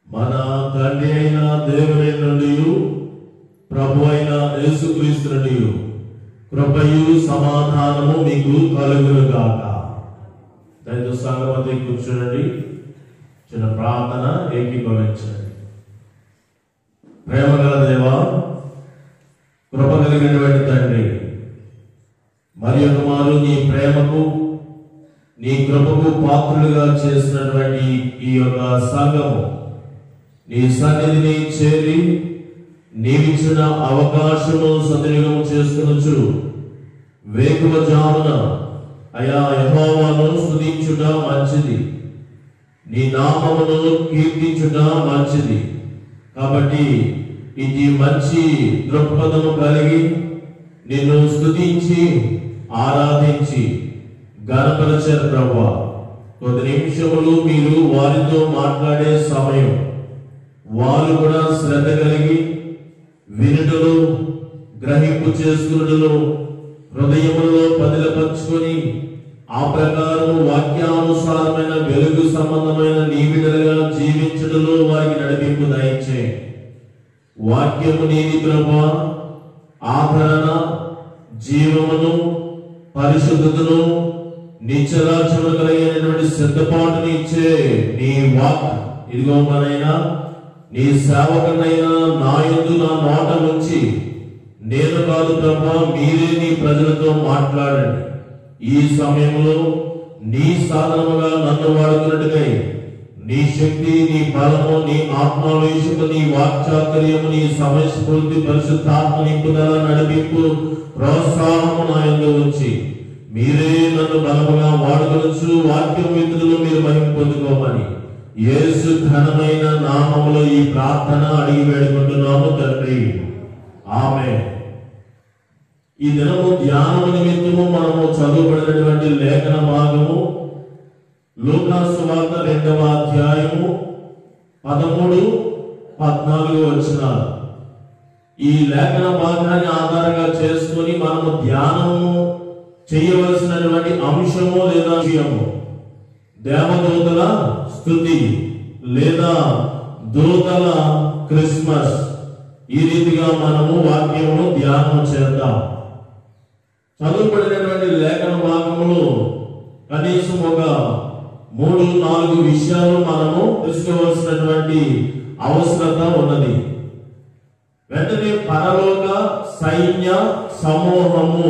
మన తండ్రి అయిన దేవుని నుండి ప్రభు అయిన యేసుక్రీస్తు నుండి కృపయు సమాధానము మీకు కలుగును గాక దయతో సంగమతి కూర్చోండి చిన్న ప్రార్థన ఏకీభవించండి ప్రేమ గల దేవా కృప కలిగినటువంటి తండ్రి మరి ఒక మారు నీ ప్రేమకు నీ కృపకు పాత్రులుగా చేసినటువంటి ఈ యొక్క సంఘము నీ సన్నిధిని చేరి నీవిచ్చిన అవకాశము సద్వినియోగం చేసుకునొచ్చు వేకువ జామున అయా యహోవాను స్తుతించుట మంచిది నీ నామమును కీర్తించుట మంచిది కాబట్టి ఇది మంచి దృక్పథము కలిగి నిన్ను స్తుతించి ఆరాధించి గణపరచారు ప్రభా కొద్ది నిమిషములు మీరు వారితో మాట్లాడే సమయం వారు కూడా శ్రద్ధ కలిగి వినుటలు గ్రహింపు చేసుకున్నట్లు హృదయములో పదిలపరుచుకొని ఆ ప్రకారం వాక్యానుసారమైన వెలుగు సంబంధమైన నీవిడలుగా జీవించడంలో వారికి నడిపింపు దయచే వాక్యము నీది ప్రభా ఆదరణ జీవమును పరిశుద్ధతను నిశ్చలాచరణ కలిగినటువంటి సిద్ధపాటుని ఇచ్చే నీ వాక్ ఇదిగో మనైనా నీ సేవకునైనా నా యందు నా నోట నుంచి నేను కాదు ప్రభా మీరే నీ ప్రజలతో మాట్లాడండి ఈ సమయంలో నీ సాధనముగా నన్ను వాడుకున్నట్టుకై నీ శక్తి నీ బలము నీ ఆత్మావేశము నీ వాక్చాతుర్యము నీ సమయస్ఫూర్తి పరిశుద్ధాత్మ నింపుదల నడిపింపు ప్రోత్సాహము నా యందు ఉంచి మీరే నన్ను బలముగా వాడుకొనొచ్చు వాక్యం విధులు మీరు మహిమ పొందుకోమని యేసు ఘనమైన నామములో ఈ ప్రార్థన అడిగి వేడుకుంటున్నాము తండ్రి ఆమె ఈ దినము ధ్యానము నిమిత్తము మనము చదువుబడినటువంటి లేఖన భాగము లూకాసు వార్త రెండవ అధ్యాయము పదమూడు పద్నాలుగు వచ్చినారు ఈ లేఖన భాగాన్ని ఆధారంగా చేసుకొని మనము ధ్యానము చేయవలసినటువంటి అంశము లేదా విషయము దేవదూతల స్థుతి లేదా దూతల క్రిస్మస్ ఈ రీతిగా మనము వాక్యమును ధ్యానం చేద్దాం చదువుబడినటువంటి లేఖన భాగములు కనీసం ఒక మూడు నాలుగు విషయాలు మనము తెలుసుకోవాల్సినటువంటి అవసరత ఉన్నది వెంటనే పరలోక సైన్య సమూహము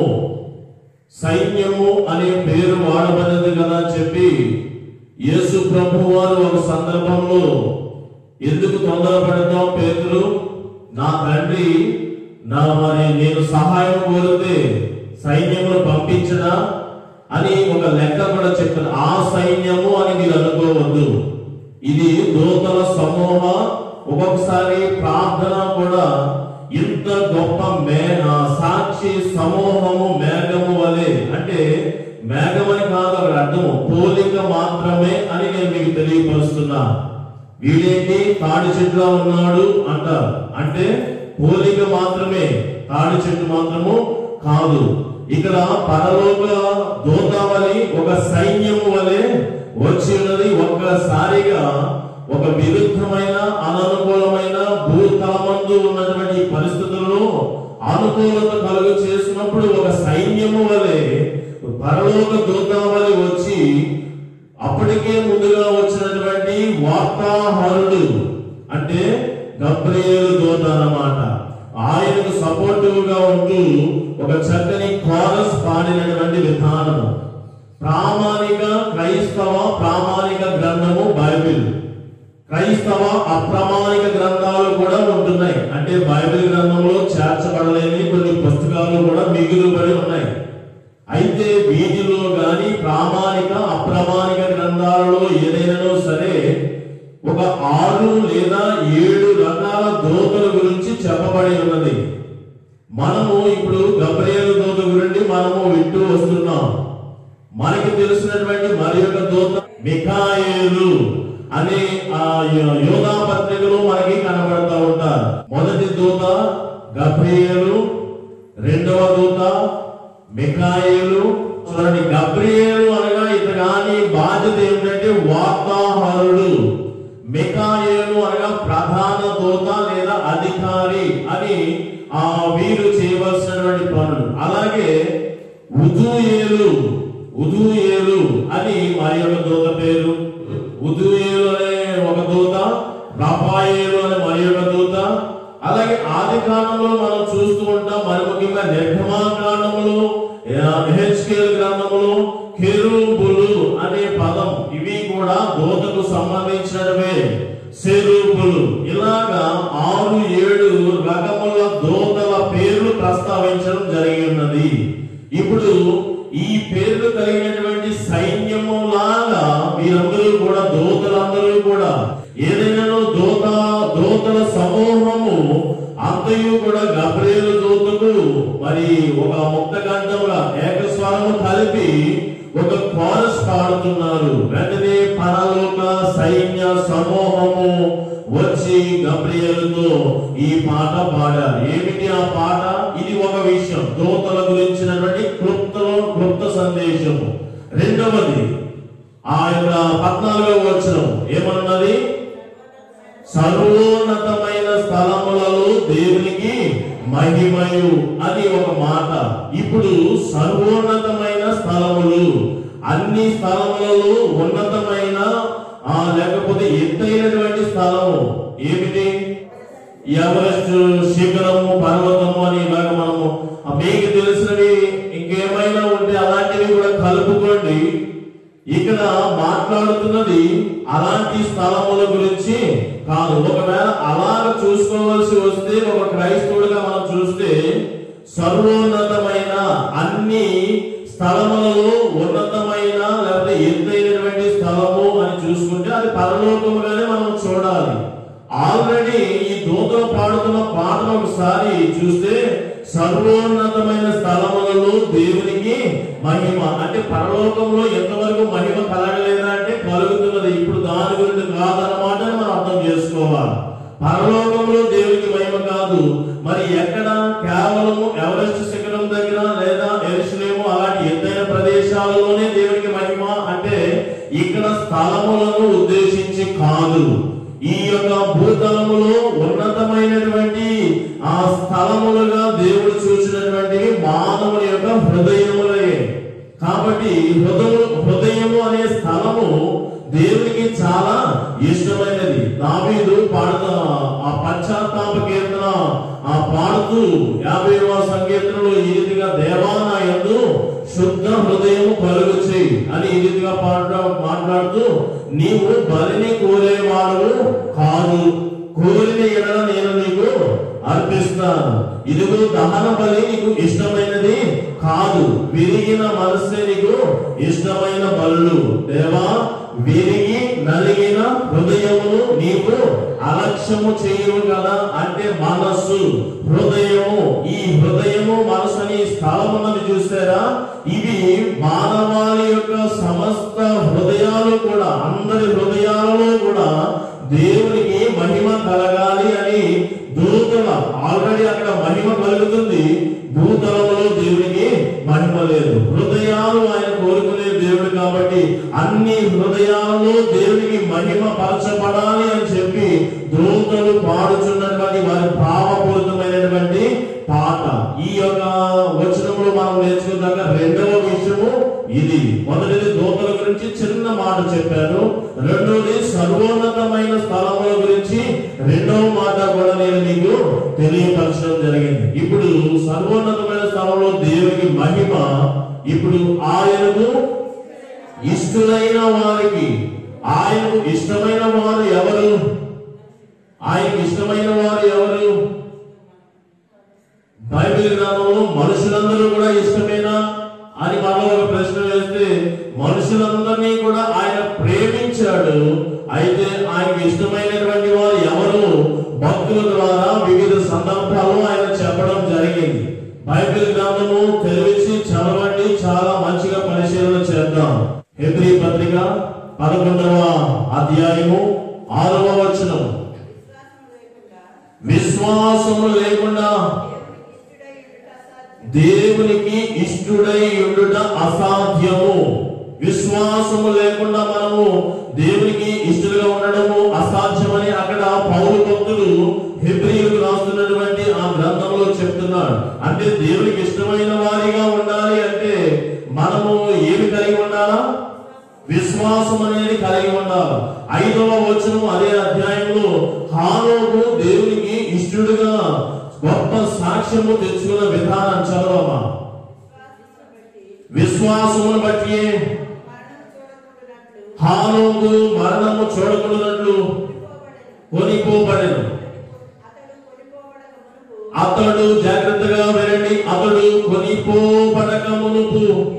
సైన్యము అనే పేరు వాడబడినది కదా చెప్పి యేసు ప్రభు వారు ఒక సందర్భంలో ఎందుకు తొందరపడతాం పేతులు నా తండ్రి నా మరి నేను సహాయం కోరితే సైన్యమును పంపించడా అని ఒక లెక్క కూడా చెప్పారు ఆ సైన్యము అని మీరు అనుకోవద్దు ఇది దూతల సమూహ ఒక్కొక్కసారి ప్రార్థన కూడా ఇంత గొప్ప మే ఆ సాక్షి సమూహము మేఘము వలె అంటే మేఘమని కాదు అక్కడ అర్థము పోలిక మాత్రమే అని నేను మీకు తెలియపరుస్తున్నా వీడేంటి తాడి చెట్టులో ఉన్నాడు అంటారు అంటే పోలిక మాత్రమే తాడి చెట్టు మాత్రము కాదు ఇక్కడ పరలోక దూతావలి ఒక సైన్యము వలె వచ్చి ఉన్నది ఒక్కసారిగా ఒక విరుద్ధమైన అననుకూలమైన భూతలమందు ఉన్నటువంటి పరిస్థితులను అనుకూలత కలుగు చేసినప్పుడు ఒక సైన్యము వలె పరలోక దూతావలి వచ్చి అప్పటికే ముందుగా వచ్చినటువంటి వార్తాహరుడు అంటే గబ్రియేలు దూత అన్నమాట ఆయనకు సపోర్టివ్ గా ఉంటూ ఒక చక్కని కోరస్ పాడినటువంటి విధానము ప్రామాణిక క్రైస్తవ ప్రామాణిక గ్రంథము బైబిల్ క్రైస్తవ అప్రమాణిక గ్రంథాలు కూడా ఉంటున్నాయి అంటే బైబిల్ గ్రంథంలో చేర్చబడలేని కొన్ని పుస్తకాలు కూడా మిగులుబడి ఉన్నాయి అయితే వీటిలో గాని ప్రామాణిక అప్రమాణిక గ్రంథాలలో ఏదైనానో సరే ఒక ఆరు లేదా ఏడు రకాల దోతల గురించి చెప్పబడి ఉన్నది మనము ఇప్పుడు గబ్రియలు దూత గురించి మనము వింటూ వస్తున్నాం మనకి తెలిసినటువంటి మరి ఒక దూత మిఖాయేలు అనే ఆ యో- యోధా పత్రికలు మనకి కనబడతా ఉంటారు మొదటి దూత గబ్రియలు రెండవ దూత మిఖాయేలు చూడండి గబ్రియేలు అనగా ఇతగాని బాధ్యత ఏమిటంటే వార్తాహరుడు మిఖాయేలు అనగా ప్రధాన దూత లేదా అధికారి అని ఆ వీరు చేయవలసినటువంటి పనులు అలాగే ఉదూయేలు ఉదూయేలు అని మరి ఒక దూత పేరు ఉదూయేలు అనే ఒక దూత రఫాయేలు అనే మరి ఒక దూత అలాగే ఆది కాలంలో మనం చూస్తూ ఉంటాం మరి ముఖ్యంగా నిర్గమా కాండములు హెచ్కేల్ గ్రంథములు కెరూబులు అనే పదం ఇవి కూడా దూతకు సంబంధించినవే సెరూపులు ఇలాగా ఆరు ఏడు రకముల దూతల పేర్లు ప్రస్తావించడం జరిగి ఉన్నది ఇప్పుడు ఈ పేర్లు కలిగినటువంటి సైన్యము లాగా మీరందరూ కూడా దూతలందరూ కూడా ఏదైనా దూత దూతల సమూహము అంతయు కూడా గబ్రేలు దూతకు మరి ఒక ముక్త గంటముగా ఏకస్వరము కలిపి ఒక కోరస్ పాడుతున్నారు వెంటనే పరలోక సైన్య సమూహము వచ్చి గబ్రియలతో ఈ పాట పాడారు ఏమిటి ఆ పాట ఇది ఒక విషయం దూతల గురించినటువంటి క్లుప్తలో క్లుప్త సందేశము రెండవది ఆ యొక్క పద్నాలుగవ వచనం ఏమన్నది సర్వోన్నతమైన స్థలములలో దేవునికి మహిమయు అని ఒక మాట ఇప్పుడు సర్వోన్నతమైన స్థలములు అన్ని స్థలములలో ఉన్నతమైన ఆ లేకపోతే ఎత్తైనటువంటి స్థలము ఏమిటి ఎవరెస్ట్ శిఖరము పర్వతము అని ఇలాగ మనము ఆ మీకు తెలిసినవి ఇంకేమైనా ఉంటే అలాంటివి కూడా కలుపుకోండి ఇక్కడ మాట్లాడుతున్నది అలాంటి స్థలముల గురించి కాదు ఒకవేళ అలాగ చూసుకోవాల్సి వస్తే ఒక క్రైస్తవుడిగా మనం చూస్తే సర్వోన్నతమైన అన్ని స్థలములలో ఉన్నతమైన లేకపోతే ఎత్తైనటువంటి స్థలము అని చూసుకుంటే అది పరలోకముగానే మనం చూడాలి ఆల్రెడీ ఈ దూతలు పాడుతున్న పాటను ఒకసారి చూస్తే సర్వోన్నతమైన స్థలములలో దేవునికి మహిమ అంటే పరలోకంలో ఎంతవరకు మహిమ కలగలేదా అంటే కలుగుతున్నది ఇప్పుడు దాని గురించి కాదన్నమాట అని మనం అర్థం చేసుకోవాలి పరలోకంలో దేవునికి మహిమ కాదు మరి ఎక్కడ కేవలము ఎవరెస్ట్ శిఖరం దగ్గర లేదా ఎరుసలేము అలాంటి ఎత్తైన ప్రదేశాలలోనే దేవునికి మహిమ అంటే ఇక్కడ స్థలములను ఉద్దేశించి కాదు ఈ యొక్క భూతలములో ఉన్నతమైనటువంటి ఆ స్థలములుగా దేవుడు చూసినటువంటివి మానవుని యొక్క హృదయములే కాబట్టి హృదయం హృదయము అనే స్థలము దేవునికి చాలా ఇష్టమైనది దావీదు పాడుతా ఆ పశ్చాత్తాప కీర్తన ఆ పాడుతూ యాభైవ సంకీర్తనలో ఈ రీతిగా దేవా నా యందు శుద్ధ హృదయము కలుగు చేయి అని ఈ రీతిగా పాట మాట్లాడుతూ నీవు బలిని కోరేవాడు కాదు కోరిన ఎడల నేను నీకు అర్పిస్తాను ఇదిగో దహన బలి నీకు ఇష్టమైనది కాదు విరిగిన మనస్సే నీకు ఇష్టమైన బలులు దేవా విరిగి నలిగిన హృదయమును నీవు అలక్ష్యము చేయవు కదా అంటే మనస్సు హృదయము ఈ హృదయము మనసు అని స్థలమున్నది చూసారా ఇవి మానవాళి యొక్క సమస్త హృదయాలు కూడా అందరి హృదయాలలో కూడా దేవునికి మహిమ కలగాలి అని దూతల ఆల్రెడీ అక్కడ మహిమ కలుగుతుంది భూతలంలో దేవునికి మహిమ లేదు హృదయాలు ఆయన కోరుకునే దేవుడు కాబట్టి అన్ని హృదయాలలో దేవునికి మహిమ పరచబడాలి అని చెప్పి దూతలు పాడుచున్నటువంటి వారి భావపూరితమైనటువంటి పాట ఈ యొక్క వచనంలో మనం నేర్చుకున్నాక రెండవ విషయము ఇది మొదటిది దూతల గురించి చిన్న మాట చెప్పాను రెండవది సర్వోన్నతమైన స్థలముల గురించి రెండవ మాట కూడా నేను మీకు తెలియపరచడం జరిగింది ఇప్పుడు సర్వోన్నతమైన స్థలంలో దేవునికి మహిమ ఇప్పుడు ఆయనకు ఇష్టమైన వారికి ఆయనకు ఇష్టమైన వారు ఎవరు ఆయనకు ఇష్టమైన వారు ఎవరు బైబిల్ గ్రంథంలో మనుషులందరూ కూడా ఇష్టమేనా అని మనం ఒక ప్రశ్న వేస్తే మనుషులందరినీ కూడా ఆయన ప్రేమించాడు అయితే ఆయనకి ఇష్టమైనటువంటి వారు ఎవరు భక్తుల ద్వారా వివిధ సందర్భాల్లో ఆయన చెప్పడం జరిగింది బైబిల్ గ్రంథము తెలిసి చదవండి చాలా మంచిగా పరిశీలన చేద్దాం హెబ్రీ పత్రిక పదకొండవ అధ్యాయము ఆరవ వచనం విశ్వాసము లేకుండా దేవునికి ఇష్టుడై ఉండుట అసాధ్యము విశ్వాసము లేకుండా మనము దేవునికి ఇష్టలుగా ఉండడము అసాధ్యమని అక్కడ పౌరు అంటే దేవునికి ఇష్టమైన వారిగా ఉండాలి అంటే మనము ఏమి కలిగి ఉండాలా విశ్వాసం అనేది కలిగి ఉండాలి ఐదవ వచనం అదే అధ్యాయంలో హానోకు దేవునికి ఇష్టడుగా గొప్ప సాక్ష్యము తెచ్చుకున్న విధానం చదవమా విశ్వాసమును బట్టి హానోకు మరణము చూడకూడనట్లు కొనిపోబడెను అతడు జాగ్రత్తగా వినండి అతడు కొనిపోబడక మునుపు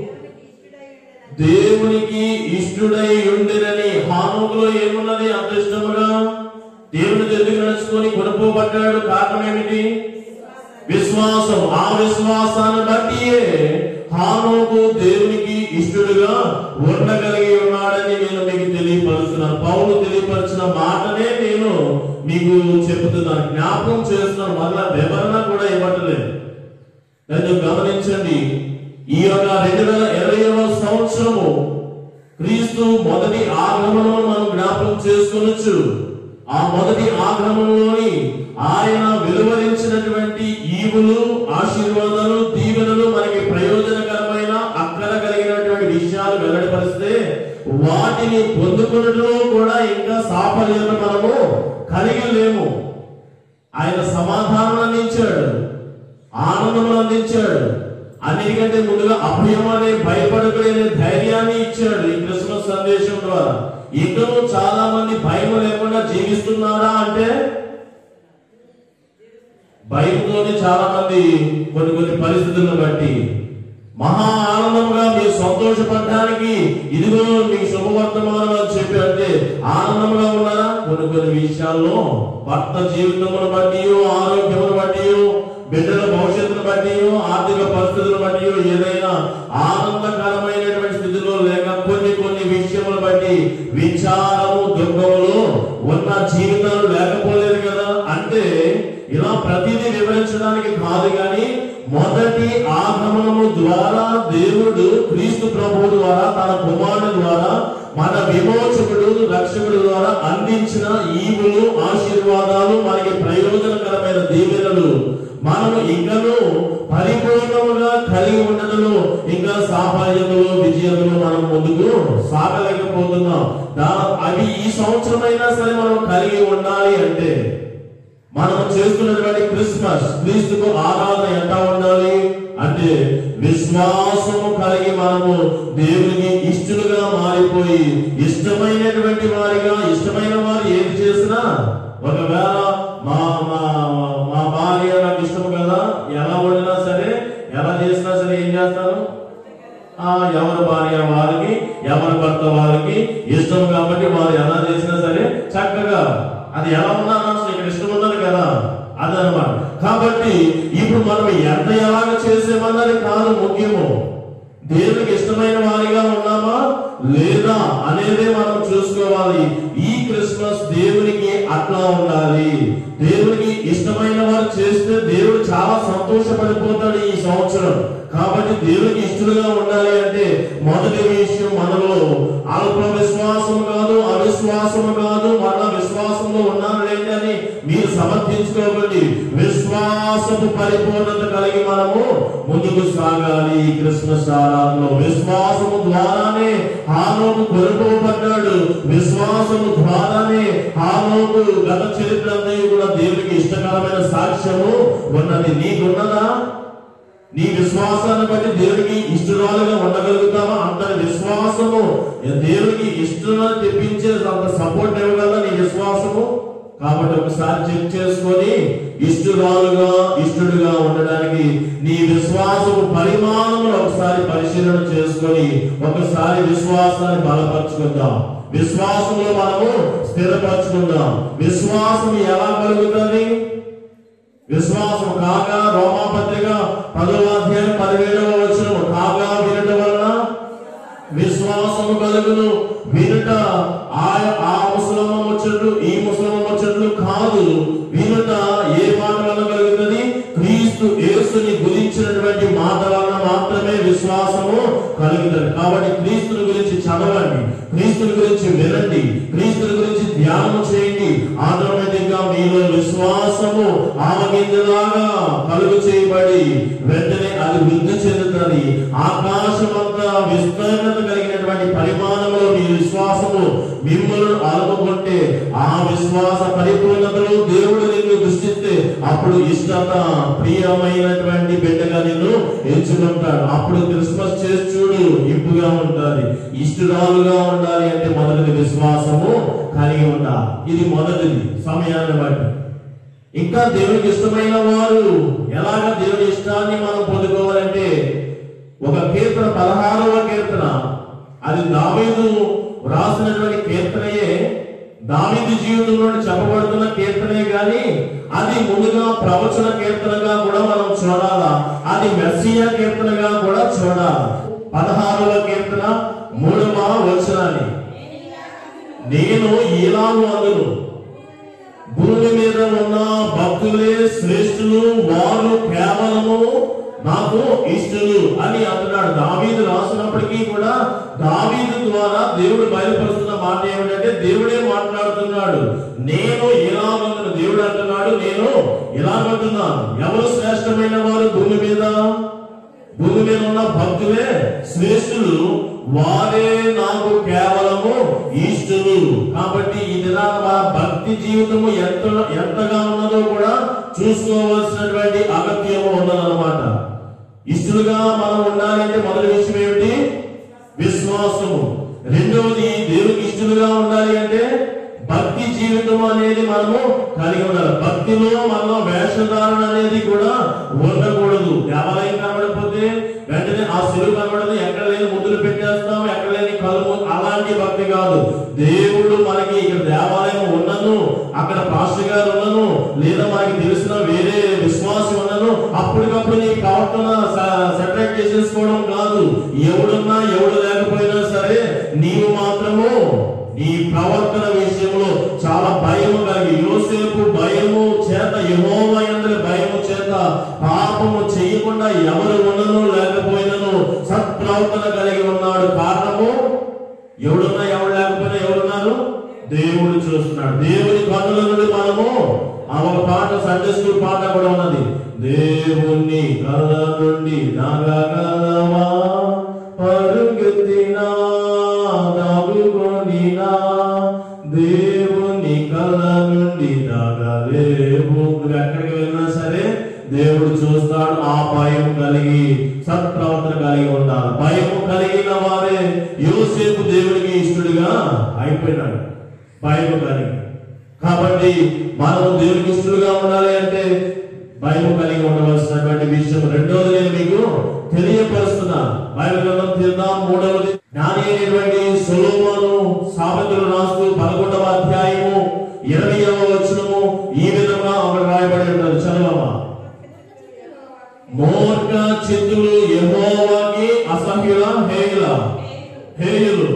దేవునికి ఇష్టడై ఉండినని హానోకులో ఏమున్నది అంత ఇష్టముగా దేవుని ఎందుకు నడుచుకొని కొనుక్కోబడ్డాడు కారణం ఏమిటి విశ్వాసం ఆ విశ్వాసాన్ని బట్టియే హానోకు దేవునికి ఇష్టడుగా ఉండగలిగి ఉన్నాడని నేను మీకు తెలియపరుస్తున్నాను పౌలు తెలియపరిచిన మాటనే నేను మీకు చెబుతున్నాను జ్ఞాపకం చేస్తున్నాను మళ్ళా వివరణ కూడా ఇవ్వట్లేదు నన్ను గమనించండి ఈ యొక్క రెండు వేల ఇరవైవ సంవత్సరము క్రీస్తు మొదటి ఆగమనం మనం జ్ఞాపకం చేసుకొనొచ్చు ఆ మొదటి ఆగమనంలోని ఆయన వెలువరించినటువంటి ఈవులు ఆశీర్వాదాలు దీవెనలు మనకి ప్రయోజనకరమైన అక్కర కలిగినటువంటి విషయాలు వెల్లడిపరిస్తే వాటిని పొందుకున్నట్లో కూడా ఇంకా సాఫల్యత మనము కలిగి లేము ఆయన సమాధానం అందించాడు ఆనందం అందించాడు అన్నిటికంటే ముందుగా అభయం అనే భయపడకలేని ధైర్యాన్ని ఇచ్చాడు ఈ క్రిస్మస్ సందేశం ద్వారా ఇంకనూ చాలా మంది భయం లేకుండా జీవిస్తున్నారా అంటే భయంతోనే చాలా మంది కొన్ని కొన్ని పరిస్థితులను బట్టి మహా ఆనందంగా మీరు సంతోషపడడానికి ఇదిగో మీ శుభవర్తమానం అని చెప్పి అంటే ఆనందంగా ఉన్నారా కొన్ని కొన్ని విషయాల్లో భర్త జీవితమును బట్టి ఆరోగ్యమును బట్టి బిడ్డల భవిష్యత్తును బట్టి ఆర్థిక పరిస్థితులను బట్టి ఏదైనా ఆనందకరమైనటువంటి స్థితిలో లేక కొన్ని కొన్ని విషయములు బట్టి విచారము దుఃఖములు ఉన్న జీవితాలు లేకపోలేదు కదా అంటే ఇలా ప్రతిదీ వివరించడానికి కాదు కానీ మొదటి ఆగమనము ద్వారా దేవుడు క్రీస్తు ప్రభువు ద్వారా తన కుమారుడు ద్వారా మన విమోచకుడు రక్షకుడు ద్వారా అందించిన ఈవులు ఆశీర్వాదాలు మనకి ప్రయోజనకరమైన దీవెనలు మనము ఇంకను పరిపూర్ణముగా కలిగి ఉండడంలో ఇంకా సాఫల్యతలు విజయములు మనం ముందుకు సాగలేకపోతున్నాం దా అవి ఈ సంవత్సరమైనా సరే మనం కలిగి ఉండాలి అంటే మనం చేస్తున్నటువంటి క్రిస్మస్ క్రీస్తుకు ఆరాధన ఎట్లా ఉండాలి అంటే విశ్వాసము కలిగి మనము దేవునికి ఇష్టలుగా మారిపోయి ఇష్టమైనటువంటి వారిగా ఇష్టమైన వారు ఏది చేసినా ఒకవేళ మా మా మా భార్య నాకు ఇష్టం కదా ఎలా వండినా సరే ఎలా చేసినా సరే ఏం చేస్తాను ఆ ఎవరి భార్య వారికి ఎవరి భర్త వారికి ఇష్టం కాబట్టి వారు ఎలా చేసినా సరే చక్కగా అది ఎలా ఉన్నా అసలు ఇక్కడ ఇష్టం ఉన్నది కదా అదనమాట కాబట్టి ఇప్పుడు మనం ఎంత ఎలాగ చేసేమన్నది కాదు ముఖ్యము దేవునికి ఇష్టమైన వారిగా ఉన్నామా లేదా అనేదే మనం చూసుకోవాలి ఈ క్రిస్మస్ దేవునికి అట్లా ఉండాలి దేవునికి ఇష్టమైన వారు చేస్తే దేవుడు చాలా సంతోషపడిపోతాడు ఈ సంవత్సరం కాబట్టి దేవునికి ఇష్టలుగా ఉండాలి అంటే మొదటి విషయం మనలో అల్ప విశ్వాసం కాదు అవిశ్వాసము కాదు మన విశ్వాసంలో ఉన్నాను లేండి అని మీరు సమర్థించుకోకండి విశ్వాసపు పరిపూర్ణత కలిగి మనము ముందుకు సాగాలి ఈ క్రిస్మస్ ఆరాధనలో విశ్వాసము ద్వారానే హానోకు కొనుకోబడ్డాడు విశ్వాసము ద్వారానే హానోకు గత చరిత్ర అంతయు కూడా దేవునికి ఇష్టకరమైన సాక్ష్యము ఉన్నది నీకున్నదా నీ విశ్వాసాన్ని బట్టి దేవునికి ఇష్టరాలుగా ఉండగలుగుతావా అంత విశ్వాసము దేవునికి ఇష్టరాలు తెప్పించే అంత సపోర్ట్ ఇవ్వగలదా నీ విశ్వాసము కాబట్టి ఒకసారి చెక్ చేసుకొని ఇష్టరాలుగా ఇష్టడుగా ఉండడానికి నీ విశ్వాసము పరిమాణమును ఒకసారి పరిశీలన చేసుకొని ఒకసారి విశ్వాసాన్ని బలపరుచుకుందాం విశ్వాసంలో మనము స్థిరపరచుకుందాం విశ్వాసం ఎలా కలుగుతుంది విశ్వాసం కాగా రోమాపత్రిక పదవ అధ్యాయం పదిహేడవ వచనం కాగా వినటం వలన విశ్వాసము కలుగును వినుట ఆ ఆ ముసలమ్మ ముచ్చట్లు ఈ ముసలమ్మ ముచ్చట్లు కాదు వినుట ఏ మాట వలన కలుగుతుంది క్రీస్తు యేసుని గురించినటువంటి మాట వలన మాత్రమే విశ్వాసము కలుగుతుంది కాబట్టి క్రీస్తుని గురించి చదవండి క్రీస్తుని గురించి వినండి క్రీస్తుని గురించి ధ్యానం చేయండి ఆటోమేటిక్ గా మీలో విశ్వాసము ఆమగింజలాగా కలుగు చేయబడి వెంటనే అది వృద్ధి చెందుతుంది ఆకాశమంతా విస్తీర్ణత కలిగినటువంటి పరిమాణంలో మీ విశ్వాసము మిమ్మల్ని అలముకుంటే ఆ విశ్వాస పరిపూర్ణతలో దేవుడు నిన్ను దృష్టిస్తే అప్పుడు ఇష్టత ప్రియమైనటువంటి బిడ్డగా నిన్ను ఎంచుకుంటాడు అప్పుడు క్రిస్మస్ చేసి చూడు ఇంపుగా ఉండాలి ఇష్టరాలుగా ఉండాలి అంటే మొదటిది విశ్వాసము కలిగి ఉండాలి ఇది మొదటిది సమయాన్ని బట్టి ఇంకా దేవునికి ఇష్టమైన వారు ఎలాగ దేవుని ఇష్టాన్ని మనం పొందుకోవాలంటే ఒక కీర్తన పదహారవ కీర్తన అది దావీదు రాసినటువంటి కీర్తనయే దావీదు జీవితం నుండి చెప్పబడుతున్న కీర్తనే గాని అది ముందుగా ప్రవచన కీర్తనగా కూడా మనం చూడాలా అది మెస్సియా కీర్తనగా కూడా చూడాలా పదహారవ కీర్తన మూడవ వచనాన్ని నేను ఇలాగు అందును భూమి మీద ఉన్న భక్తులే శ్రేష్ఠులు వారు కేవలము నాకు ఇష్టలు అని అంటున్నాడు దావీదు రాసినప్పటికీ కూడా దావీదు ద్వారా దేవుడు బయలుపరుస్తున్న మాట ఏమిటంటే దేవుడే మాట్లాడుతున్నాడు నేను ఇలా అంటున్నాను దేవుడు అంటున్నాడు నేను ఇలా అంటున్నాను ఎవరు శ్రేష్టమైన వారు భూమి మీద భూమి మీద ఉన్న భక్తులే శ్రేష్ఠులు వారే నాకు కేవలము ఇష్టలు కాబట్టి ఈ దినాన మన భక్తి జీవితము ఎంత ఎంతగా ఉన్నదో కూడా చూసుకోవాల్సినటువంటి అగత్యము ఉన్నదన్నమాట ఇష్టలుగా మనం ఉండాలంటే మొదటి విషయం ఏమిటి విశ్వాసము రెండవది దేవునికి ఇష్టలుగా ఉండాలి అంటే భక్తి జీవితం అనేది మనము కలిగి ఉండాలి భక్తిలో మనలో వేషధారణ అనేది కూడా ఉండకూడదు దేవాలయం కనబడిపోతే వెంటనే ఆ సిలువ కనబడదు ఎక్కడ లేని ముద్దులు పెట్టేస్తాం ఎక్కడ లేని కలుము అలాంటి భక్తి కాదు దేవుడు మనకి ఇక్కడ దేవాలయం ఉన్నను అక్కడ పాస్టర్ గారు ఉన్నను లేదా మనకి తెలిసిన వేరే విశ్వాసం ఉన్నను అప్పటికప్పుడు నీ ప్రవర్తన సెపరేట్ చేసేసుకోవడం కాదు ఎవడున్నా ఎవడు లేకపోయినా సరే నీవు మాత్రము నీ ప్రవర్తన విషయంలో చాలా భయము కలిగి యోసేపు భయము చేత యెహోవా యందరి భయము చేత పాపము చేయకుండా ఎవరు ఉన్నను లేకపోయినను సత్ప్రవర్తన కలిగి ఉన్నాడు కారణము ఎవడున్నా ఎవడు లేకపోయినా ఎవరున్నారు దేవుడు చూస్తున్నాడు దేవుని కన్నుల నుండి మనము ఆ ఒక పాట సండే స్కూల్ పాట కూడా ఉన్నది దేవుని కళ్ళ నుండి నగగలవా పరుగెత్తినా దాగుకొనినా దేవుని కళ్ళ నుండి దాగలేవు నువ్వు ఎక్కడికి వెళ్ళినా సరే దేవుడు చూస్తాడు ఆ భయం కలిగి సత్ప్రవర్తన కలిగి ఉండాలి భయం కలిగిన వారే యోసేపు దేవుడికి ఇష్టడుగా అయిపోయినాడు భయం కలిగి కాబట్టి మనం దేవునికి ఇష్టలుగా ఉండాలి అంటే భయం కలిగి ఉండవలసినటువంటి విషయం రెండవది నేను మీకు తెలియపరుస్తున్నా బైబిల్ గ్రంథం తీద్దాం మూడవది జ్ఞాని అయినటువంటి సొలోమోను సామెతలు రాస్తూ పదకొండవ అధ్యాయము ఇరవయవ వచనము ఈ విధంగా అక్కడ రాయబడి ఉన్నది చదవమా మూర్ఖ చిత్తులు యెహోవాకి అసహ్యుల హేయుల హేయులు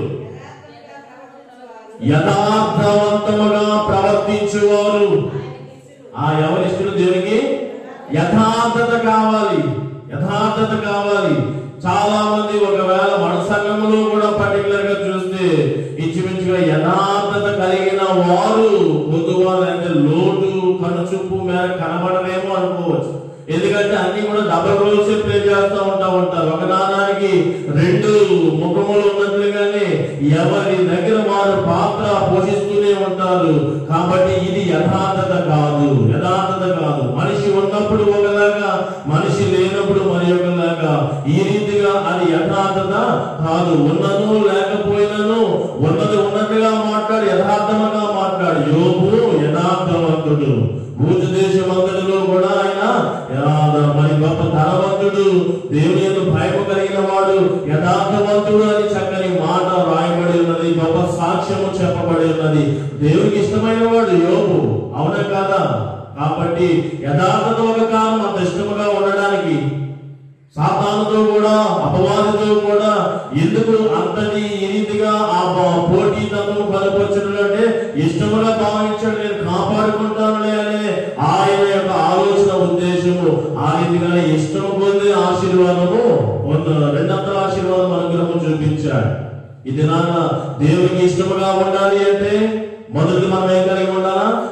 యథార్థవంతముగా ప్రవర్తించువారు ఆ ఎవరిస్తున్న దేవునికి యథార్థత కావాలి యథార్థత కావాలి చాలా మంది ఒకవేళ మన సంఘంలో కూడా పర్టికులర్ గా చూస్తే ఇంచుమించుగా యథార్థత కలిగిన వారు పొద్దువారు అంటే లోటు కనుచూపు మేర కనబడరేమో అనుకోవచ్చు ఎందుకంటే అన్ని కూడా డబల్ రోల్స్ ప్లే చేస్తూ ఉంటా ఉంటారు ఒక నాణానికి రెండు ముఖములు ఉన్నట్లుగానే ఎవరి దగ్గర వారు పాత్ర పోషిస్తూనే ఉంటారు కాబట్టి ఇది యథార్థత కాదు యథార్థత కాదు మనిషి ఉన్నప్పుడు ఒకలాగా మనిషి లేనప్పుడు మరి ఒకలాగా ఈ రీతిగా అది యథార్థత కాదు ఉన్నను లేకపోయినను ఉన్నది ఉన్నట్టుగా మాట్లాడు యథార్థముగా మాట్లాడు యోగు యథార్థవంతుడు భూజ దేశమంతటిలో కూడా ఆయన యథార్థ మరి గొప్ప ధనవంతుడు దేవుని యొక్క భయము కలిగిన వాడు యథార్థవంతుడు అని చక్కని మాట రాయబడి ఉన్నది గొప్ప సాక్ష్యము చెప్పబడి ఉన్నది దేవునికి ఇష్టమైన వాడు యోగు అవునా కాదా కాబట్టి యథార్థత ఒక కారణం అంత ఇష్టముగా ఉండడానికి సాతానుతో కూడా అపవాదితో కూడా ఎందుకు అంతటి ఈ రీతిగా ఆ బ- పోటీ తత్వం బలపరచడం అంటే ఇష్టముగా భావించాడు నేను కాపాడుకుంటానులే అనే ఆయన యొక్క ఆలోచన ఉద్దేశము ఆ రీతిగానే ఇష్టము పొంది ఆశీర్వాదము పొందు రెండంతల ఆశీర్వాదం అనుగ్రహం చూపించాడు ఇది నాన్న దేవునికి ఇష్టముగా ఉండాలి అంటే మొదటి మనం ఏం కలిగి ఉండాలా విశ్వాసం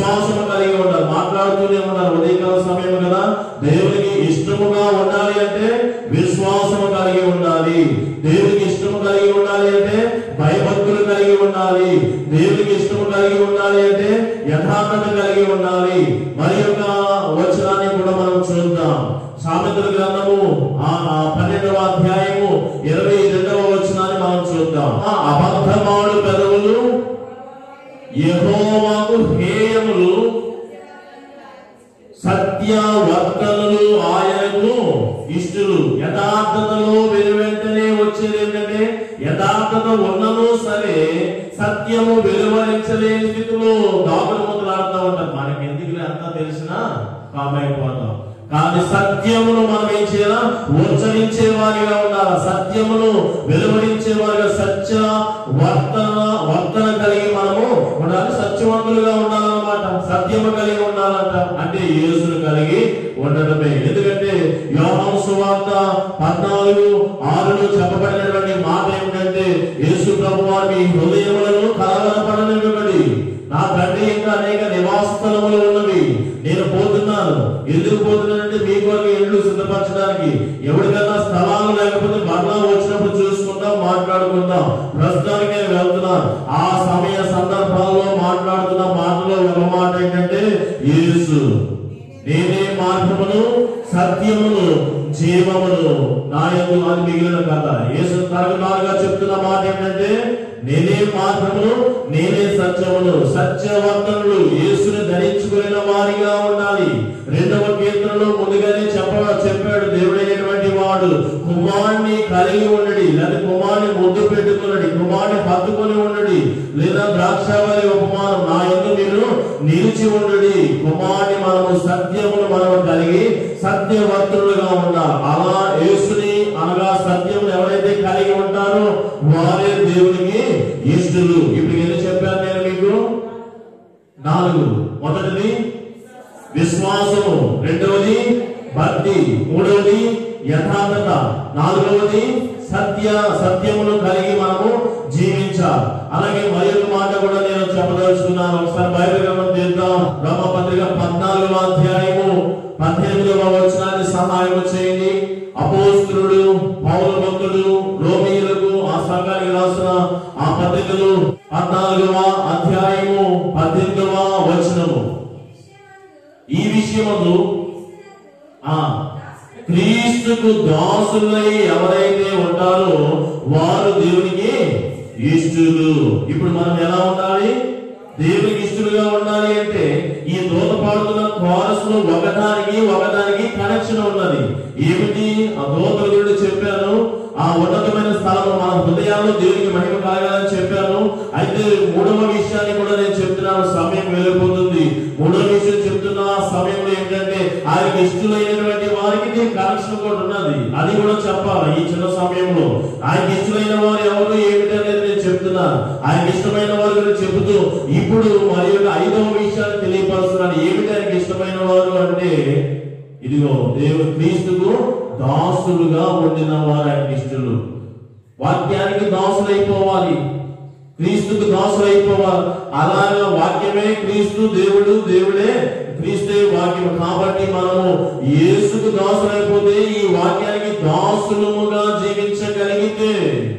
విశ్వాసం కలిగి ఉండాలి మాట్లాడుతూనే ఉండాలి ఉదయకాల సమయం కదా దేవునికి ఇష్టముగా ఉండాలి అంటే విశ్వాసము కలిగి ఉండాలి దేవునికి ఇష్టము కలిగి ఉండాలి అంటే భయభక్తులు కలిగి ఉండాలి దేవునికి ఇష్టము కలిగి ఉండాలి అంటే యథార్థత కలిగి ఉండాలి మరి యొక్క వచనాన్ని కూడా మనం చూద్దాం సామెతల గ్రంథము ఆ ఆ పన్నెండవ అధ్యాయము ఇరవై రెండవ వచనాన్ని మనం చూద్దాం ఆ అబద్ధమాడు పెదవులు యెహోవాకు హేయములు సత్యవర్తనులు ఆయనకు ఇష్టలు యథార్థతలో వెను వెంటనే వచ్చేది ఏంటంటే యథార్థత ఉన్నను సరే సత్యము వెలువరించలేని స్థితిలో దాగుడు మొదలాడుతూ ఉంటాం మనకి ఎందుకులే అంతా తెలిసినా కామైపోతాం కానీ సత్యమును మనం ఏం చేయాలా ఉచ్చరించే వారిగా ఉండాలి సత్యమును వెలువరించే వారిగా సత్య వర్తన వర్తన కలిగి మనము ఉండాలి సత్యవంతులుగా ఉండాలన్నమాట సత్యము కలిగి ఉండాలంట అంటే యేసును కలిగి ఉండటమే ఎందుకంటే యోహాను సువార్త పద్నాలుగు ఆరులో చెప్పబడినటువంటి మాట ఏమిటంటే యేసు ప్రభు వారి హృదయములను కలవరపడనివ్వబడి నా తండ్రి ఇంకా అనేక నివాస స్థలములు ఉన్నవి నేను పోతున్నాను ఎందుకు పోతున్నానంటే మీ కొరకు ఇల్లు సిద్ధపరచడానికి ఎవరికైనా స్థలాలు లేకపోతే మరలా వచ్చినప్పుడు చూసుకుందాం మాట్లాడుకుందాం ప్రస్తుతానికి నేను వెళ్తున్నాను ఆ సమయ సందర్భాల్లో మాట్లాడుతున్న మాటలో ఒక మాట ఏంటంటే యేసు నేనే మార్గమును సత్యమును జీవమును నా యొక్క అది మిగిలిన కథ యేసు తరగతాలుగా చెప్తున్న మాట ఏంటంటే నేనే మార్గమును నేనే సత్యమును సత్యవర్తనులు యేసుని ధరించుకున్న వారిగా ఉండాలి రెండవ కీర్తనలో ముందుగానే చెప్ప చెప్పాడు దేవుడైనటువంటి వాడు కుమారుని కలిగి ఉండడి లేదా కుమారుని ముద్దు పెట్టుకున్నది కుమారుని హత్తుకొని ఉండడి లేదా ద్రాక్షావళి ఉపమానం నా యొక్క మీరు నిలిచి ఉండడి కుమారుని మనము సత్యమును మనము కలిగి సత్యవర్తులుగా ఉండాలి అలా యేసుని అనగా సత్యం ఎవరైతే కలిగి ఉంటారో వారే దేవునికి ఇష్టలు ఇప్పుడు ఎన్ని చెప్పాను నేను మీకు నాలుగు మొదటిది విశ్వాసము రెండవది భక్తి మూడవది యథార్థత నాలుగవది సత్య సత్యమును కలిగి మనము జీవించాలి అలాగే మరి ఒక మాట కూడా నేను చెప్పదలుచుకున్నాను ఒకసారి బైబిల్ గ్రంథం తీద్దాం బ్రహ్మపత్రిక పద్నాలుగవ అధ్యాయము పద్దెనిమిదవ వచనాన్ని సహాయం చేయండి అపోస్తులుడు పౌర భక్తుడు రోమియులకు ఆ సంఘానికి రాసిన ఆ పత్రికలు పద్నాలుగవ అధ్యాయము పద్దెనిమిదవ వచనము ఈ విషయమందు ఆ క్రీస్తుకు దాసులై ఎవరైతే ఉంటారో వారు దేవునికి ఇష్టలు ఇప్పుడు మనం ఎలా ఉండాలి దేవునికి ఇష్టలుగా ఉండాలి అంటే ఈ దూత పాడుతున్న కోరస్ లో ఒకదానికి ఒకదానికి కనెక్షన్ ఉన్నది ఏమిటి ఆ దూతల గురించి చెప్పాను ఆ ఉన్నతమైన స్థలము మన హృదయాల్లో దేవునికి మహిమ కలగాలని చెప్పాను అయితే మూడవ విషయాన్ని కూడా నేను చెప్తున్నాను సమయం వెళ్ళిపోతుంది మూడవ విషయం చెప్తున్న ఆ సమయంలో ఏంటంటే ఆయనకి ఇష్టలైనటువంటి వారికి దీని కనెక్షన్ కూడా ఉన్నది అది కూడా చెప్పాలి ఈ చిన్న సమయంలో ఆయనకి ఇష్టమైన వారు ఎవరు ఏమిటి అనేది నేను చెప్తున్నాను ఆయనకి ఇష్టమైన వారి గురించి చెబుతూ ఇప్పుడు మరి యొక్క ఐదవ విషయాన్ని తెలియపరుస్తున్నాను ఏమిటి ఆయనకి ఇష్టమైన వారు అంటే ఇదిగో దేవుడు క్రీస్తుకు దాసులుగా ఉండిన వారు ఆయనకి ఇష్టలు వాక్యానికి దాసులైపోవాలి క్రీస్తుకు దాసులైపోవాలి అలాగా వాక్యమే క్రీస్తు దేవుడు దేవుడే క్రీస్తే వాక్యం కాబట్టి మనము యేసుకు దాసులైపోతే ఈ వాక్యానికి దాసులముగా జీవించగలిగితే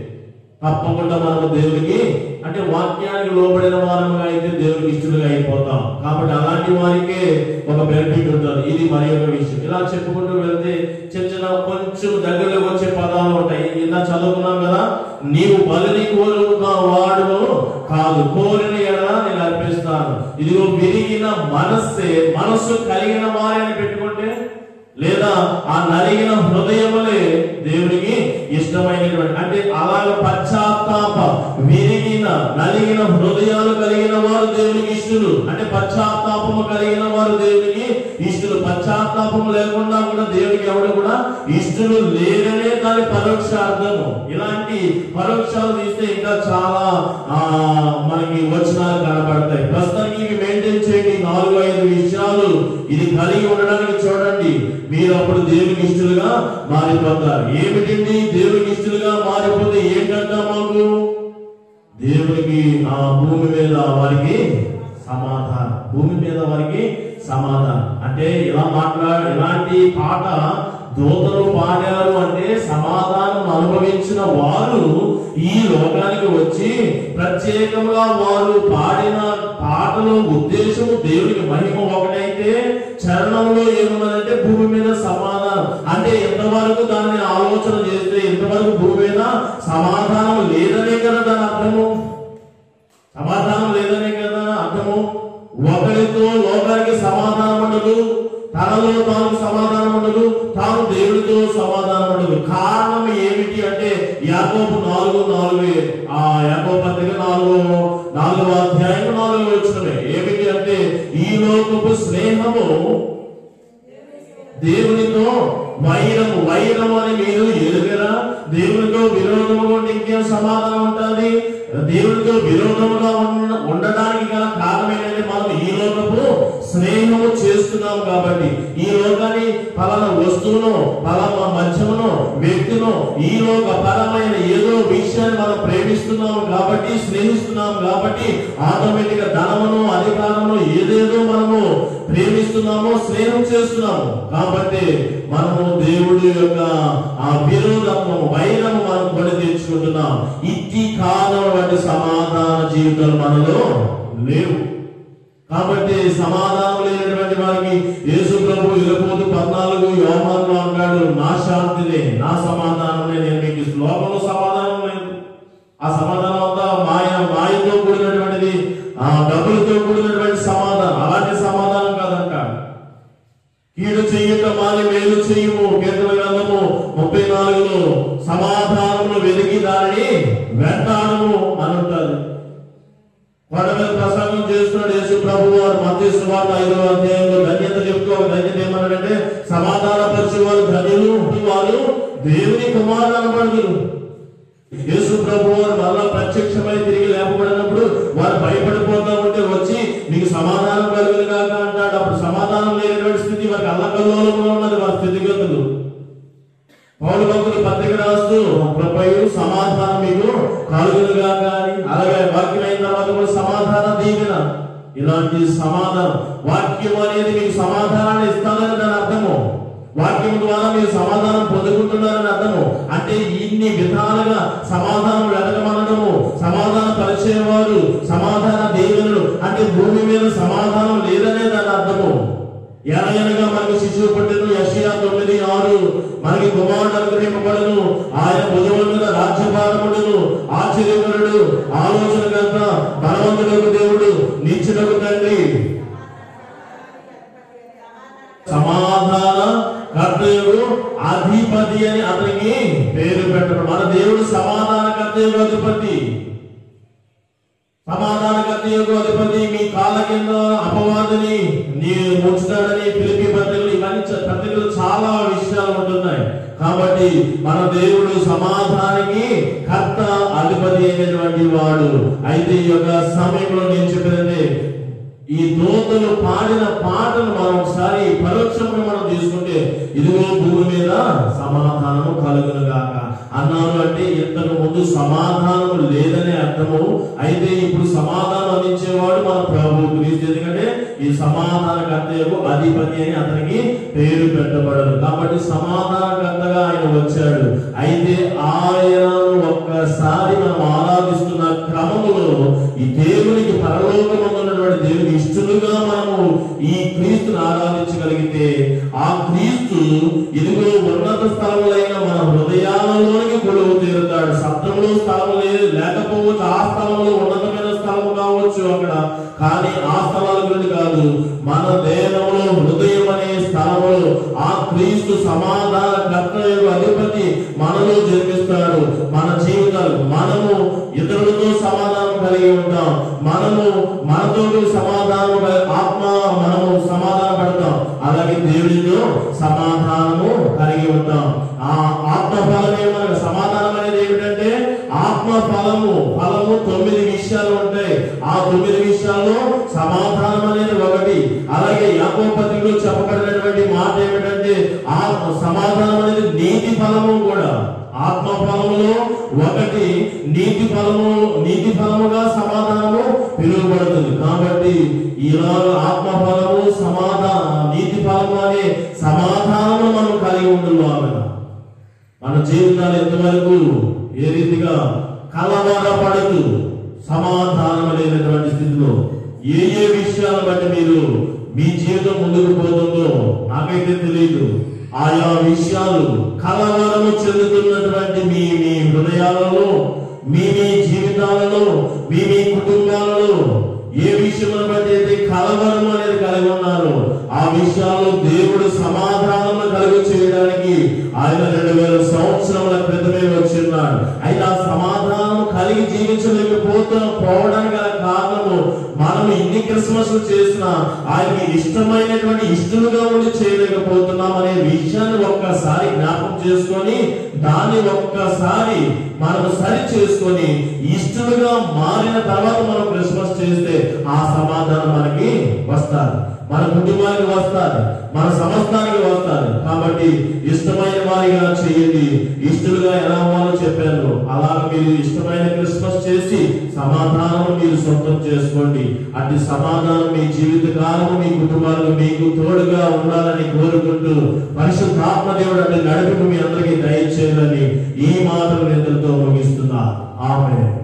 తప్పకుండా మనము దేవునికి అంటే వాక్యానికి లోబడిన వారముగా అయితే దేవునికి ఇష్టలుగా అయిపోతాం కాబట్టి అలాంటి వారికే ఒక బెనిఫిట్ ఉంటుంది ఇది మరి ఒక విషయం ఇలా చెప్పుకుంటూ వెళ్తే చిన్న చిన్న కొంచెం దగ్గరలోకి వచ్చే పదాలు ఉంటాయి ఇలా చదువుకున్నాం కదా నీవు బలిని కోరుగా వాడు కాదు కోరిన ఎడ నేను అర్పిస్తాను ఇదిగో విరిగిన మనస్సే మనస్సు కలిగిన వారిని పెట్టుకుంటే లేదా ఆ నలిగిన హృదయములే దేవునికి ఇష్టమైనటువంటి అంటే అలాగ పశ్చాత్తాప విరిగిన నలిగిన హృదయాలు కలిగిన వారు దేవునికి ఇష్టలు అంటే పశ్చాత్తాపము కలిగిన వారు దేవునికి ఇష్టలు పశ్చాత్తాపము లేకుండా కూడా దేవునికి ఎవడు కూడా ఇష్టలు లేరనే దాని పరోక్ష అర్థము ఇలాంటి పరోక్షాలు తీస్తే ఇంకా చాలా ఆ మనకి వచనాలు కనబడతాయి ప్రస్తుతానికి ఇవి మెయింటైన్ చేయండి నాలుగు ఐదు విషయాలు ఇది కలిగి ఉండడానికి చూడండి మీరు అప్పుడు దేవునికి ఇష్టలుగా మారిపోతారు ఏమిటండి దేవునికి ఇష్టలుగా మారిపోతే ఏంటంట మాకు దేవునికి ఆ భూమి మీద వారికి సమాధానం భూమి మీద వారికి సమాధానం అంటే ఇలా మాట్లా ఇలాంటి పాట దూతలు పాడారు అంటే సమాధానం అనుభవించిన వారు ఈ లోకానికి వచ్చి ప్రత్యేకంగా వారు పాడిన పాటలో ఉద్దేశము దేవుడికి మహిమ ఒకటైతే చరణంలో ఏమున్నదంటే భూమి మీద సమాధానం అంటే ఎంతవరకు దాన్ని ఆలోచన చేస్తే ఇంతవరకు భూమి మీద సమాధానం లేదనే కదా దాని అర్థము సమాధానం లేదనే కదా అర్థము ఒకరితో లోకానికి సమాధానం ఉండదు తనలో తాను సమాధానం ఉండదు తాను దేవుడితో సమాధానం ఉండదు కారణం ఏమిటి అంటే యాకోబు నాలుగు నాలుగు ఆ యాకోబు పత్రిక నాలుగు నాలుగవ అధ్యాయం నాలుగు వచ్చినవే ఏమిటి అంటే ఈ లోకపు స్నేహము దేవునితో వైరము వైరము అని మీరు ఎరుగరా దేవునితో విరోధము ఉంటే ఇంకేం సమాధానం ఉంటుంది దేవునితో విరోధముగా ఉన్న ఉండడానికి గల కారణం ఏంటంటే మనం ఈ లోకపు స్నేహము చేస్తున్నాం కాబట్టి ఈ లోకాన్ని పలానా వస్తువును పలానా మధ్యమును వ్యక్తిను ఈ లోక పరమైన ఏదో విషయాన్ని మనం ప్రేమిస్తున్నాం కాబట్టి స్నేహిస్తున్నాం కాబట్టి ఆటోమేటిక్ గా ధనమును అధికారమును ఏదేదో మనము ప్రేమిస్తున్నామో స్నేహం చేస్తున్నాము కాబట్టి మనము దేవుడి యొక్క ఆ విరోధత్వము వైరము మనం కొని తెచ్చుకుంటున్నాం ఇట్టి కాలం వంటి సమాధాన జీవితాలు మనలో లేవు కాబట్టి సమాధానం లేనటువంటి వారికి యేసు ప్రభు ఇరపోతు పద్నాలుగు యోహాన్లో అంటాడు నా శాంతినే నా సమాధానమే నేను మీకు ఇస్తున్నాను. లోకంలో సమాధానం లేదు ఆ సమాధానం అంతా మాయ మాయతో కూడినటువంటిది ఆ డబ్బులతో కూడినటువంటి సమాధానం అలాంటి సమాధానం కాదంటాడు కీడు చెయ్యట మాని మేలు చెయ్యము కీర్తన గ్రంథము ముప్పై నాలుగులో సమాధానమును వెలిగి దానిని వెంటాడము అని ఉంటుంది కొండ మీద ప్రసంగం చేస్తున్నాడు యేసు ప్రభు వారు మధ్య సువార్త ఐదవ అధ్యాయంలో ధన్యత చెప్తూ ఒక ధన్యత ఏమన్నాడంటే సమాధాన పరిచే వారు ధన్యులు వారు దేవుని కుమారులు అనబడుదురు యేసు ప్రభు వారు మళ్ళా ప్రత్యక్షమై తిరిగి లేపబడినప్పుడు వారు భయపడిపోతా ఉంటే వచ్చి నీకు సమాధానం కలుగును కాక అంటాడు అప్పుడు సమాధానం లేనటువంటి స్థితి వారికి అల్లకల్లోలంగా ఉన్నది వారి స్థితిగతులు పౌరు భక్తులు పత్రిక రాస్తూ కృపయు సమాధానం మీకు కలుగునుగా కానీ అలాగే వాక్యం అయిన తర్వాత కూడా సమాధాన దీవెన ఇలాంటి సమాధానం వాక్యం అనేది మీకు సమాధానాన్ని ఇస్తానని దాని అర్థము వాక్యం ద్వారా మీరు సమాధానం పొందుకుంటున్నారని అర్థము అంటే ఇన్ని విధాలుగా సమాధానం వెతకమనడము సమాధాన పరిచయవారు సమాధాన దేవునులు అంటే భూమి మీద సమాధానం లేదనే దాని అర్థము ఎనగా మనకు శిశువు పుట్టిన యషియా తొమ్మిది ఆరు మనకి కుమారుడు అనుగ్రహింపబడను ఆయన భుజముల మీద రాజ్యభారముడును ఆశ్చర్యకరుడు ఆలోచనకర్త బలవంతుడకు దేవుడు నిత్యుడకు తండ్రి సమాధాన కర్తయుడు అధిపతి అని అతనికి పేరు పెట్టడం మన దేవుడు సమాధాన కర్తయుడు అధిపతి సమాధానకర్త యొక్క అధిపతి మీ కాళ్ళ కింద అపవాదిని నీ ఉంచుతాడని పిలిపి పత్రికలు ఇవన్నీ చ- పత్రికలు చాలా విషయాలు ఉంటున్నాయి కాబట్టి మన దేవుడు సమాధానానికి కర్త అధిపతి అయినటువంటి వాడు అయితే ఈ యొక్క సమయంలో నేను చెప్పినది ఈ దూతలు పాడిన పాటను మనం ఒకసారి పరోక్షంగా మనం తీసుకుంటే ఇదిగో భూమి మీద సమాధానము కలుగును గాక అన్నారు అంటే ఇంతకు ముందు సమాధానం లేదనే అర్థము అయితే ఇప్పుడు సమాధానం అందించేవాడు మన ప్రభు క్రీస్తు ఎందుకంటే ఈ సమాధానకర్తకు అధిపతి అని అతనికి పేరు పెట్టబడదు కాబట్టి సమాధానకర్తగా ఆయన వచ్చాడు అయితే ఆయనను ఒక్కసారి మనం ఆరాధిస్తున్న క్రమములో ఈ దేవునికి పరలోకమందున్నటువంటి దేవునికి ఇష్టలుగా మనము ఈ క్రీస్తుని ఆరాధించగలిగితే ఆ క్రీస్తు ఇదిగో ఉన్నత స్థలములైన మన హృదయాలలోనికి కొలువు తీరుతాడు సత్రంలో స్థలం లేదు లేకపోవచ్చు ఆ స్థలంలో ఉన్నతమైన స్థలము కావచ్చు అక్కడ కానీ ఆ స్థలాల గురించి కాదు మన దేహంలో హృదయం అనే స్థలంలో ఆ క్రీస్తు సమాధాన కర్తయ్య అధిపతి మనలో జన్మిస్తాడు మన జీవితాలు మనము ఇతరులతో సమాధానం కలిగి ఉంటాం మనము మనతో సమాధానం కలి- ఆత్మ మనము సమాధాన పడతాం అలాగే దేవుడితో సమాధానము కలిగి ఉంటాం ఆ ఆత్మ ఫలమే మనకు సమాధానం అనేది ఏమిటంటే ఆత్మ ఫలము ఫలము తొమ్మిది విషయాలు ఉంటాయి ఆ తొమ్మిది విషయాల్లో సమాధానం అనేది ఒకటి అలాగే యాకో పత్రికలో చెప్పబడినటువంటి మాట ఏమిటంటే ఆ సమాధానం అనేది నీతి ఫలము కూడా ఆత్మ ఫలములో ఒకటి నీతి ఫలము నీతి ఫలముగా సమాధానము పిలువ ఇవ్వబడుతుంది కాబట్టి ఈనాడు ఆత్మఫలము సమాధాన నీతి ఫలము అనే సమాధానము మనం కలిగి ఉండాలి మన జీవితాలు ఎంతవరకు ఏ రీతిగా కలవరపడుతూ సమాధానం లేనటువంటి స్థితిలో ఏ ఏ విషయాలను బట్టి మీరు మీ జీవితం ముందుకు పోతుందో నాకైతే తెలియదు ఆయా విషయాలు కలవరము చెందుతున్నటువంటి మీ మీ హృదయాలలో మీ మీ జీవితాలలో మీ మీ కుటుంబాలలో ఏ విషయమును బట్టి అయితే కలవరం అనేది కలిగి ఉన్నారు ఆ విషయాల్లో దేవుడు సమాధానం కలుగు చేయడానికి ఆయన రెండు వేల సంవత్సరముల క్రితమే వచ్చిన్నాడు అయితే ఆ సమాధానం కలిగి జీవించలేకపోతూ పోవడానికి గల కారణము మనం ఇన్ని క్రిస్మస్ చేసిన ఆయనకి ఇష్టమైనటువంటి ఇష్టలుగా ఉండి చేయలేకపోతున్నాం అనే విషయాన్ని ఒక్కసారి జ్ఞాపకం చేసుకొని దాన్ని ఒక్కసారి మనం సరి చేసుకొని ఇష్టలుగా మారిన తర్వాత మనం క్రిస్మస్ చేస్తే ఆ సమాధానం మనకి వస్తారు మన కుటుంబానికి వస్తారు మన సమస్తానికి వస్తారు కాబట్టి ఇష్టమైన వారిగా చేయండి ఇష్టలుగా ఎలా అవ్వాలో చెప్పాను అలా మీరు ఇష్టమైన క్రిస్మస్ చేసి సమాధానం మీరు సొంతం చేసుకోండి అట్టి సమాధానం మీ జీవిత కాలం మీ కుటుంబాలకు మీకు తోడుగా ఉండాలని కోరుకుంటూ పరిశుద్ధాత్మ దేవుడు అంటే నడుపుకు మీ అందరికీ దయచేయాలని ఈ మాటలు నిద్రతో ముగిస్తున్నా ఆమె